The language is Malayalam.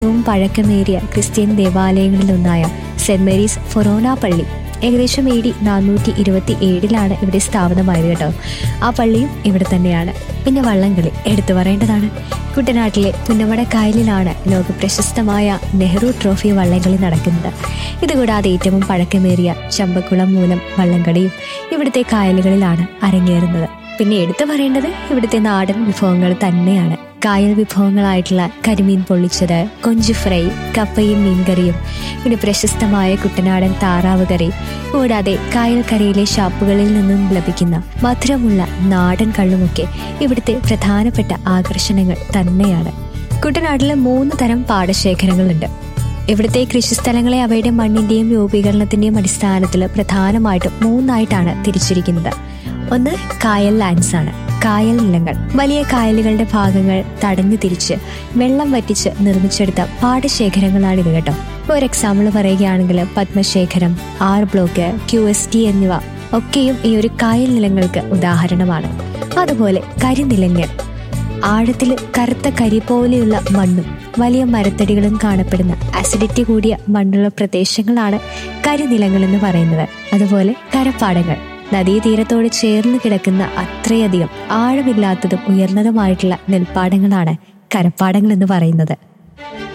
ഏറ്റവും പഴക്കമേറിയ ക്രിസ്ത്യൻ ദേവാലയങ്ങളിലൊന്നായ സെന്റ് മേരീസ് ഫൊറോന പള്ളി ഏകദേശം എ ഡി നാനൂറ്റി ഇരുപത്തി ഏഴിലാണ് ഇവിടെ സ്ഥാപിതമായത് കേട്ടോ ആ പള്ളിയും ഇവിടെ തന്നെയാണ് പിന്നെ വള്ളംകളി എടുത്തു പറയേണ്ടതാണ് കുട്ടനാട്ടിലെ പുന്നമട കായലിലാണ് ലോകപ്രശസ്തമായ നെഹ്റു ട്രോഫി വള്ളംകളി നടക്കുന്നത് ഇതുകൂടാതെ ഏറ്റവും പഴക്കമേറിയ ചമ്പക്കുളം മൂലം വള്ളംകളിയും ഇവിടുത്തെ കായലുകളിലാണ് അരങ്ങേറുന്നത് പിന്നെ എടുത്തു പറയേണ്ടത് ഇവിടുത്തെ നാടൻ വിഭവങ്ങൾ തന്നെയാണ് കായൽ വിഭവങ്ങളായിട്ടുള്ള കരിമീൻ പൊള്ളിച്ചത് കൊഞ്ചു ഫ്രൈ കപ്പയും മീൻകറിയും പിന്നെ പ്രശസ്തമായ കുട്ടനാടൻ താറാവ് കറി കൂടാതെ കായൽക്കരയിലെ ഷാപ്പുകളിൽ നിന്നും ലഭിക്കുന്ന മധുരമുള്ള നാടൻ കള്ളുമൊക്കെ ഇവിടുത്തെ പ്രധാനപ്പെട്ട ആകർഷണങ്ങൾ തന്നെയാണ് കുട്ടനാട്ടിലെ മൂന്ന് തരം പാടശേഖരങ്ങളുണ്ട് ഇവിടുത്തെ കൃഷിസ്ഥലങ്ങളെ അവയുടെ മണ്ണിന്റെയും രൂപീകരണത്തിന്റെയും അടിസ്ഥാനത്തിൽ പ്രധാനമായിട്ടും മൂന്നായിട്ടാണ് തിരിച്ചിരിക്കുന്നത് ഒന്ന് കായൽ ലാൻഡ്സ് ആണ് കായൽ നിലങ്ങൾ വലിയ കായലുകളുടെ ഭാഗങ്ങൾ തടഞ്ഞു തിരിച്ച് വെള്ളം വറ്റിച്ച് നിർമ്മിച്ചെടുത്ത പാടശേഖരങ്ങളാണിത് കേട്ടോ ഒരു എക്സാമ്പിൾ പറയുകയാണെങ്കിൽ Padmasekharam R block Q S T എന്നിവ ഒക്കെയും ഈ ഒരു കായൽ നിലങ്ങൾക്ക് ഉദാഹരണമാണ് അതുപോലെ കരിനിലങ്ങൾ ആഴത്തിൽ കറുത്ത കരി പോലെയുള്ള മണ്ണും വലിയ മരത്തടികളും കാണപ്പെടുന്ന അസിഡിറ്റി കൂടിയ മണ്ണുള്ള പ്രദേശങ്ങളാണ് കരിനിലങ്ങൾ എന്ന് പറയുന്നത് അതുപോലെ കരപ്പാടങ്ങൾ നദീതീരത്തോട് ചേർന്ന് കിടക്കുന്ന അത്രയധികം ആഴമില്ലാത്തതും ഉയർന്നതുമായിട്ടുള്ള നെൽപ്പാടങ്ങളാണ് കരപ്പാടങ്ങൾ എന്ന് പറയുന്നത്